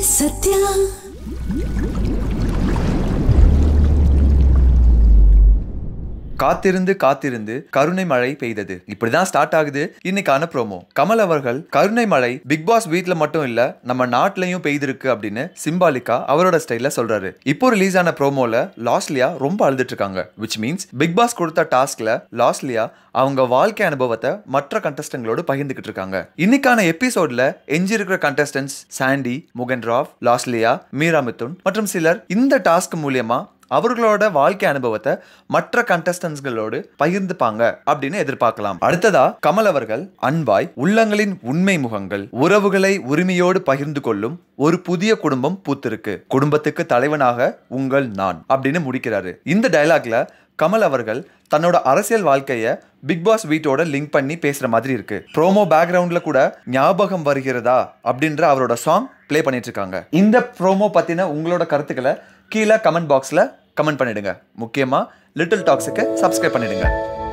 சத்யா காத்திருந்து காத்திருந்து கருணை மழை பெய்தது இப்படிதான் ஸ்டார்ட் ஆகுது இன்னைக்கான ப்ரோமோ கமல் அவர்கள் கருணை மழை பிக் பாஸ் வீட்ல மட்டும் இல்ல நம்ம நாட்டிலையும் பெய்திருக்கு அப்படின்னு சிம்பாலிக்கா அவரோட ஸ்டைல்ல சொல்றாரு இப்போ ரிலீஸ் ஆன ப்ரோமோல லாஸ்லியா ரொம்ப அழுதுட்டு இருக்காங்க விச் மீன்ஸ் பிக் பாஸ் கொடுத்த டாஸ்க்ல லாஸ்லியா அவங்க வாழ்க்கை அனுபவத்தை மற்ற கண்டஸ்டங்களோடு பகிர்ந்துகிட்டு இருக்காங்க இன்னைக்கான எபிசோட்ல எஞ்சி இருக்கிற கண்டஸ்டன்ஸ் சாண்டி முகன் ராவ் லாஸ்லியா மீரா மிதுன் மற்றும் சிலர் இந்த டாஸ்க் மூலியமா அவர்களோட வாழ்க்கை அனுபவத்தை மற்ற கண்டஸ்டன்ஸ்களோடு பகிர்ந்துப்பாங்க அப்படின்னு எதிர்பார்க்கலாம் அடுத்ததா கமல் அவர்கள் அன்பாய் உள்ளங்களின் உண்மை முகங்கள் உறவுகளை உரிமையோடு பகிர்ந்து கொள்ளும் ஒரு புதிய குடும்பம் பூத்திருக்கு குடும்பத்துக்கு தலைவனாக உங்கள் நான் அப்படின்னு முடிக்கிறாரு இந்த டயலாக்ல கமல் அவர்கள் தன்னோட அரசியல் வாழ்க்கைய பிக் பாஸ் வீட்டோட லிங்க் பண்ணி பேசுற மாதிரி இருக்கு ப்ரோமோ பேக்ரவுண்ட்ல கூட ஞாபகம் வருகிறதா அப்படின்ற அவரோட சாங் ப்ளே பண்ணிட்டு இருக்காங்க இந்த ப்ரோமோ பத்தின உங்களோட கருத்துக்களை கீழே கமெண்ட் பாக்ஸ்ல கமெண்ட் பண்ணிடுங்க முக்கியமா லிட்டில் டாக்ஸுக்கு சப்ஸ்கிரைப் பண்ணிடுங்க